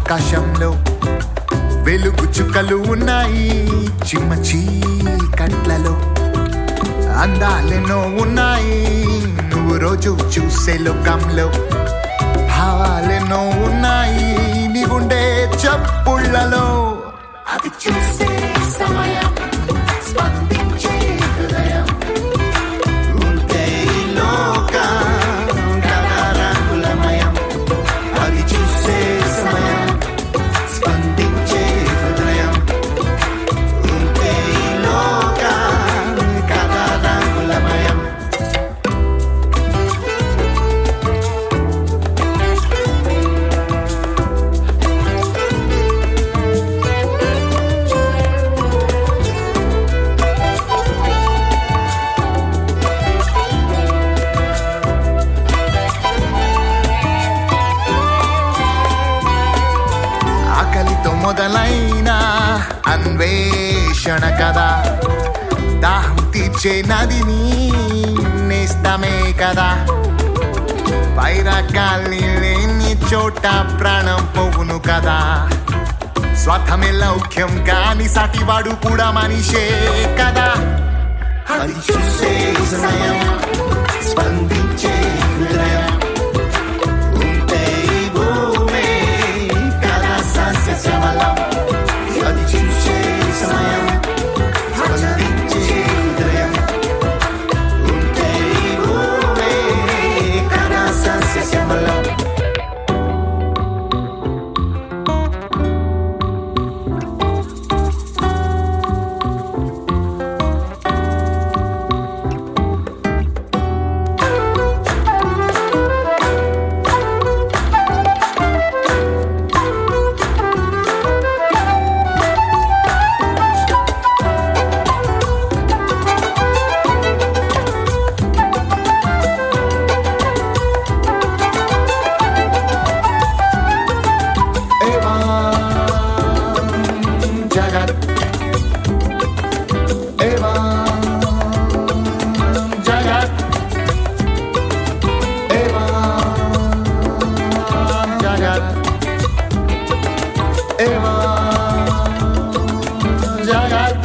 ఆకాశంలో వెలుగు చుక్కలు ఉన్నాయి చిమ్మ చీకట్లలో అందాలెన్నో ఉన్నాయి నువ్వు రోజు చూసే లోకంలో భావాలెన్నో ఉన్నాయి నీ గుండె చప్పుళ్ళలో అది చూసే సమయం స్పందించే హృదయం ఉంటే ఈ లోకం కదా రంగులమయం అది చూసే సమయం స్పందించే హృదయం ఉంటే ఈ లోకం కదా రంగులమయం ఆకలితో మొదలైన అన్వేషణ కదా దాహం తీర్చే నదిని నేస్తమే కదా వైరాగాల్ని లేని చోట ప్రాణం పోవును కదా స్వార్థమే లౌక్యం కాని సాటివాడు కూడా మనిషే కదా అది చూసే సమయం స్పందించే హృదయం ఉంటే ఈ భూమి కదా సస్య శ్యామలం. అది చూసే సమయం స్పందించే హృదయం ఉంటే ఈ భూమి కదా సస్య శ్యామలం. एवं जगत् एवं जगत् एवं जगत् एवं जगत्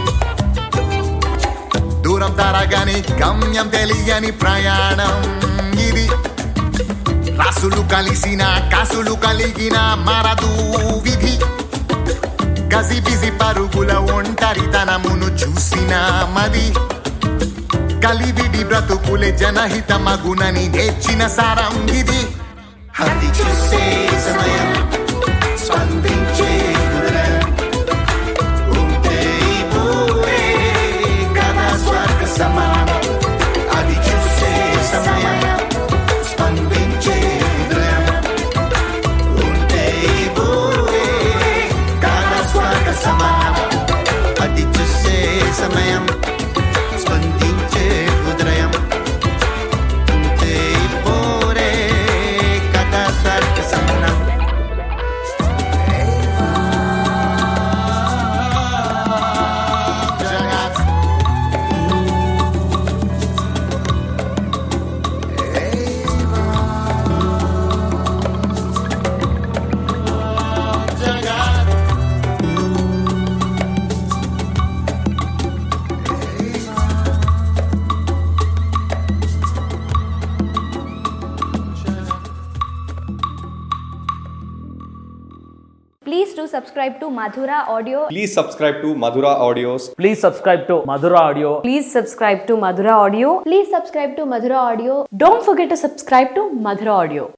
దూరం తరగని గమ్యం తెలియని ప్రయాణం ఇది రాసులు కలిసిన కాసులు కలిగిన మరదు విధి గసి బిసి పరుగుల ఒంటరితనమును చూసిన మది కలివిడి బ్రతుకులే జనహిత మగునని నేర్చిన సారం ఇది అది చూసే సమయం స్పందించే హృదయం ఉంటే ఈ భూమి కదా స్వర్గ సమానం అది చూసే సమయం స్పందించే హృదయం ఉంటే ఈ భూమి కదా స్వర్గ సమానం అది చూసే సమయం స్పందించే హృదయం ఉంటే ఈ భూమి కదా స్వర్గ సమానం జగత్ జగత్ Please do subscribe to Madhura Audio. Please subscribe to Madhura Audios. Please subscribe to Madhura Audio. Please subscribe to Madhura Audio. Please subscribe to Madhura Audio. Don't forget to subscribe to Madhura Audio.